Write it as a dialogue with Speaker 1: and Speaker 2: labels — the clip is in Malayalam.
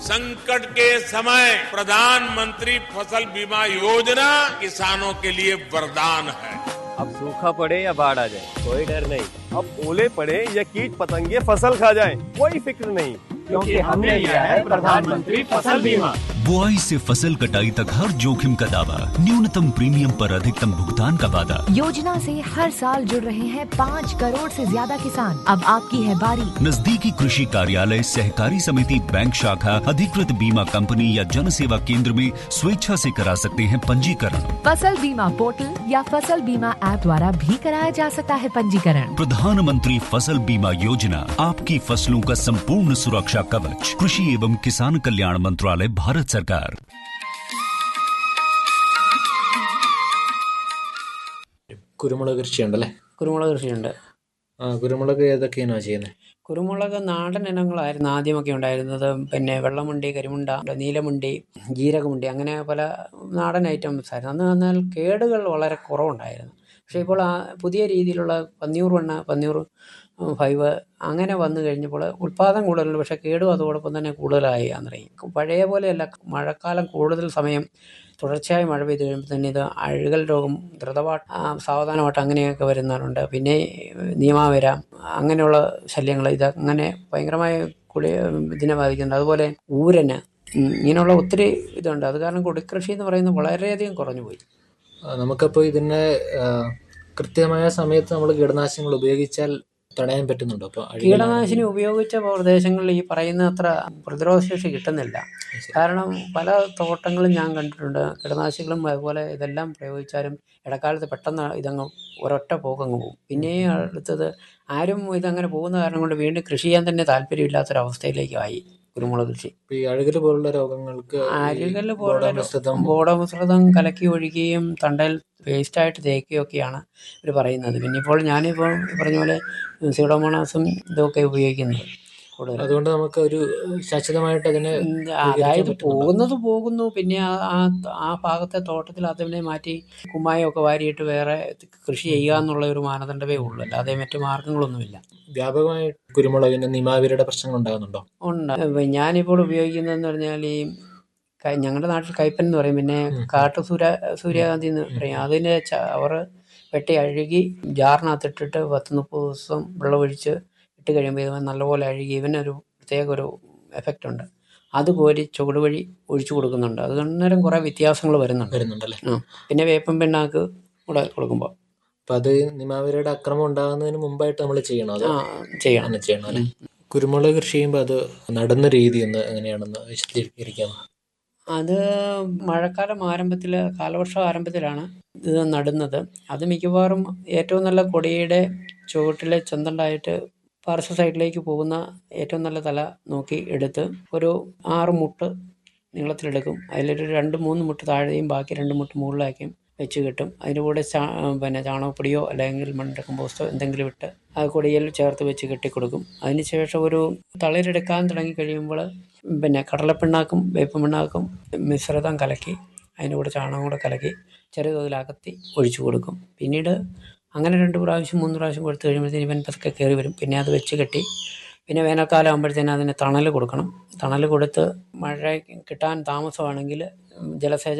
Speaker 1: संकट के समय प्रधानमंत्री फसल बीमा योजना किसानों के लिए वरदान है
Speaker 2: अब सूखा पड़े या बाढ़ आ जाए कोई डर नहीं अब ओले पड़े या कीट पतंगे फसल खा जाए कोई फिक्र नहीं क्योंकि हमने लिया है प्रधानमंत्री फसल बीमा
Speaker 3: बुआई से फसल कटाई तक हर जोखिम का दावा न्यूनतम प्रीमियम पर अधिकतम भुगतान का वादा
Speaker 4: योजना से हर साल जुड़ रहे हैं पाँच करोड़ से ज्यादा किसान अब आपकी है बारी
Speaker 3: नजदीकी कृषि कार्यालय सहकारी समिति बैंक शाखा अधिकृत बीमा कंपनी या जन सेवा केंद्र में स्वेच्छा से करा सकते हैं पंजीकरण
Speaker 4: फसल बीमा पोर्टल या फसल बीमा ऐप द्वारा भी कराया जा सकता है पंजीकरण
Speaker 3: प्रधानमंत्री फसल बीमा योजना आपकी फसलों का संपूर्ण सुरक्षा कवच कृषि एवं किसान कल्याण मंत्रालय भारत सरकार
Speaker 5: കുരുമുളക് കൃഷിയുണ്ടല്ലേ
Speaker 6: കുരുമുളക് കൃഷിയുണ്ട്
Speaker 5: ആ കുരുമുളക് ഏതൊക്കെയാണോ ചെയ്യുന്നത്
Speaker 6: കുരുമുളക് നാടൻ ഇനങ്ങളായിരുന്നു ആദ്യമൊക്കെ ഉണ്ടായിരുന്നത് പിന്നെ വെള്ളമുണ്ടി കരിമുണ്ട നീലമുണ്ടി ജീരകമുണ്ടി അങ്ങനെ പല നാടൻ ഐറ്റംസ് ആയിരുന്നു അന്ന് എന്നാൽ കേടുകൾ വളരെ കുറവുണ്ടായിരുന്നു പക്ഷേ ഇപ്പോൾ ആ പുതിയ രീതിയിലുള്ള പന്നിയൂർ വെണ്ണ പന്നിയൂർ ഫൈവ് അങ്ങനെ വന്നു കഴിഞ്ഞപ്പോൾ ഉൽപ്പാദനം കൂടുതലുണ്ട് പക്ഷേ കേടും അതോടൊപ്പം തന്നെ കൂടുതലായി തുടങ്ങി പഴയ പോലെയല്ല മഴക്കാലം കൂടുതൽ സമയം തുടർച്ചയായി മഴ പെയ്ത് കഴിയുമ്പോൾ തന്നെ ഇത് അഴുകൽ രോഗം ദ്രുതപാട്ട് സാവധാനമായിട്ട് അങ്ങനെയൊക്കെ വരുന്നവരുണ്ട് പിന്നെ നിയമാവര അങ്ങനെയുള്ള ശല്യങ്ങൾ ഇത് അങ്ങനെ ഭയങ്കരമായ കുളി ഇതിനെ ബാധിക്കുന്നുണ്ട് അതുപോലെ ഊരന് ഉം, ഇങ്ങനെയുള്ള ഒത്തിരി ഇതുണ്ട് അത് കാരണം കുടിക്കൃഷി എന്ന് പറയുന്നത് വളരെയധികം കുറഞ്ഞു പോയി
Speaker 5: ആ, നമുക്കപ്പോൾ ഇതിനെ ആ, കൃത്യമായ സമയത്ത് നമ്മൾ കീടനാശിനികൾ ഉപയോഗിച്ചാൽ തടയാൻ പറ്റുന്നുണ്ടോ അപ്പോൾ
Speaker 6: കീടനാശിനി ഉപയോഗിച്ച പ്രദേശങ്ങളിൽ ഈ പറയുന്ന അത്ര പ്രതിരോധശേഷി കിട്ടുന്നില്ല കാരണം പല തോട്ടങ്ങളും ഞാൻ കണ്ടിട്ടുണ്ട് കീടനാശിനികളും അതുപോലെ ഇതെല്ലാം പ്രയോഗിച്ചാലും ഇടക്കാലത്ത് പെട്ടെന്ന് ഇതങ്ങ് ഒരൊറ്റ പോക്കങ്ങ് പോകും പിന്നെ അടുത്തത് ആരും ഇതങ്ങനെ പോകുന്ന കാരണം കൊണ്ട് വീണ്ടും കൃഷി ചെയ്യാൻ തന്നെ താല്പര്യമില്ലാത്തൊരവസ്ഥയിലേക്കായി കുരുമുളക് കൃഷി
Speaker 5: ഇപ്പോൾ ഈ അഴുകൽ പോലുള്ള രോഗങ്ങൾക്ക് ഈ
Speaker 6: അരുകൽ പോലുള്ള
Speaker 5: ബോഡോമിശ്രിതം
Speaker 6: ബോഡോമിശ്രിതം കലക്കി ഒഴിക്കുകയും തണ്ടൽ പേസ്റ്റായിട്ട് തേക്കുകയൊക്കെയാണ് ഇവർ പറയുന്നത് പിന്നെ ഇപ്പോൾ ഞാനിപ്പോൾ ഈ പറഞ്ഞ പോലെ സീഡോമോണാസും ഇതൊക്കെ ഉപയോഗിക്കുന്നത് കൂടുതൽ
Speaker 5: അതുകൊണ്ട് നമുക്ക് ഒരു ശാശ്വതമായിട്ട് അതിനെ
Speaker 6: ഉം,
Speaker 5: സ്വീകരിക്കാൻ
Speaker 6: അതായത്
Speaker 5: പറ്റുന്നുണ്ടോ?
Speaker 6: പോകുന്നത് പോകുന്നു പിന്നെ ആ- ആ ആ ഭാഗത്തെ തോട്ടത്തിൽ അതിനെ മാറ്റി കുമ്മായമൊക്കെ വാരിയിട്ട് വേറെ കൃഷി ചെയ്യുക എന്നുള്ള ഒരു മാനദണ്ഡമേ ഉള്ളൂ അല്ലാതെ മറ്റു മാർഗങ്ങളൊന്നുമില്ല
Speaker 5: വ്യാപകമായി കുരുമുളകിന് നിമാവിരയുടെ പ്രശ്നങ്ങൾ ഉണ്ടാകുന്നുണ്ടോ
Speaker 6: ഉണ്ട് ഇപ്പൊ ഞാനിപ്പോൾ ഉപയോഗിക്കുന്നതെന്ന് പറഞ്ഞാൽ ഈ ക- ഞങ്ങളുടെ നാട്ടിൽ കയ്പൻ എന്ന് പറയും പിന്നെ കാട്ടു സൂര്യ സൂര്യകാന്തി എന്ന് പറയും അതിനെ അവർ വെട്ടി അഴുകി ജാറിനകത്തിട്ടിട്ട് പത്ത് മുപ്പത് ദിവസം വെള്ളമൊഴിച്ച് ഇട്ട് കഴിയുമ്പോൾ ഇത് നല്ലപോലെ അഴുകി ഇവനൊരു പ്രത്യേക ഒരു എഫക്റ്റ് ഉണ്ട് അത് കോരി ചുവട് വഴി ഒഴിച്ചു കൊടുക്കുന്നുണ്ട് അത് അന്നേരം കുറേ വ്യത്യാസങ്ങൾ വരുന്നുണ്ട്
Speaker 5: വരുന്നുണ്ടല്ലേ
Speaker 6: ആ പിന്നെ വേപ്പൻ പിണ്ണാക്ക് കൂടെ കൊടുക്കുമ്പോൾ
Speaker 5: അപ്പം അത് നിമാവിരയുടെ അക്രമം ഉണ്ടാകുന്നതിന് മുമ്പായിട്ട് നമ്മൾ ചെയ്യണോ അത്
Speaker 6: ആ ചെയ്യണം
Speaker 5: അങ്ങനെ ചെയ്യണം അല്ലേ കുരുമുളക് കൃഷി ചെയ്യുമ്പോൾ അത് നടുന്ന രീതി ഒന്ന് എങ്ങനെയാണെന്ന് വിശദീകരിക്കാമോ
Speaker 6: അത് മഴക്കാലം ആരംഭത്തിൽ കാലവർഷം ആരംഭത്തിലാണ് ഇത് നടുന്നത് അത് മിക്കവാറും ഏറ്റവും നല്ല കൊടിയുടെ ചുവട്ടിലെ ചെന്തണ്ടായിട്ട് പാർശ്വ സൈഡിലേക്ക് പോകുന്ന ഏറ്റവും നല്ല തല നോക്കി എടുത്ത് ഒരു ആറ് മുട്ട് നീളത്തിലെടുക്കും അതിലൊരു രണ്ട് മൂന്ന് മുട്ട് താഴെയും ബാക്കി രണ്ട് മുട്ട് മുകളിലാക്കിയും വെച്ച് കിട്ടും അതിൻ്റെ കൂടെ ചാ പിന്നെ ചാണകപ്പൊടിയോ അല്ലെങ്കിൽ മണ്ണിര കമ്പോസ്റ്റോ എന്തെങ്കിലും ഇട്ട് ആ കൊടിയിൽ ചേർത്ത് വെച്ച് കെട്ടിക്കൊടുക്കും അതിന് ശേഷം ഒരു തളിരെടുക്കാൻ തുടങ്ങി കഴിയുമ്പോൾ പിന്നെ കടലപ്പിണ്ണാക്കും വേപ്പ് പിണ്ണാക്കും മിശ്രിതം കലക്കി അതിൻ്റെ കൂടെ ചാണകം കൂടെ കലക്കി ചെറിയ തോതിൽ അകത്തി ഒഴിച്ചു കൊടുക്കും പിന്നീട് അങ്ങനെ രണ്ട് പ്രാവശ്യം മൂന്ന് പ്രാവശ്യം കൊടുത്തു കഴിയുമ്പോഴത്തേന് ഇവൻ പതുക്കെ കയറി വരും പിന്നെ അത് വെച്ച് കെട്ടി പിന്നെ വേനൽക്കാലം ആകുമ്പോഴത്തേന് അതിന് തണൽ കൊടുക്കണം തണൽ കൊടുത്ത് മഴ കിട്ടാൻ താമസമാണെങ്കിൽ ജലസേചനം